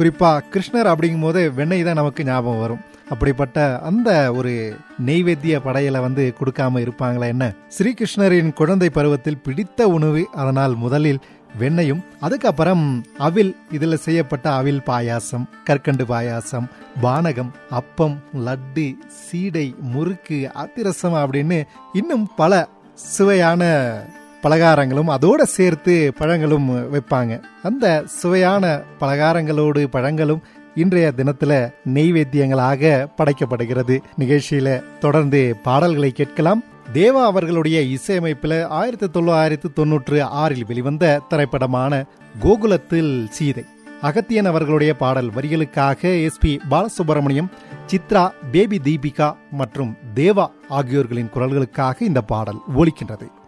குறிப்பா கிருஷ்ணர் அப்படிங்கும் போது வெண்ணெய் தான் நமக்கு ஞாபகம் வரும் அப்படிப்பட்ட அந்த ஒரு நெய்வேத்திய படையலை வந்து கொடுக்காம இருப்பாங்களா என்ன ஸ்ரீகிருஷ்ணரின் குழந்தை பருவத்தில் பிடித்த உணவு அதனால் முதலில் வெண்ணையும் அதுக்கப்புறம் அவில் இதில் செய்யப்பட்ட அவில் பாயாசம் கற்கண்டு பாயாசம் பானகம் அப்பம் லட்டு சீடை முறுக்கு அதிரசம் அப்படின்னு இன்னும் பல சுவையான பலகாரங்களும் அதோட சேர்த்து பழங்களும் வைப்பாங்க அந்த சுவையான பலகாரங்களோடு பழங்களும் இன்றைய தினத்துல நெய்வேத்தியங்களாக படைக்கப்படுகிறது நிகழ்ச்சியில தொடர்ந்து பாடல்களை கேட்கலாம் தேவா அவர்களுடைய இசையமைப்பில் ஆயிரத்தி தொள்ளாயிரத்தி தொன்னூற்று ஆறில் வெளிவந்த திரைப்படமான கோகுலத்தில் சீதை அகத்தியன் அவர்களுடைய பாடல் வரிகளுக்காக S P Balasubrahmanyam Chithra baby Deepika மற்றும் தேவா ஆகியோர்களின் குரல்களுக்காக இந்த பாடல் ஒலிக்கின்றது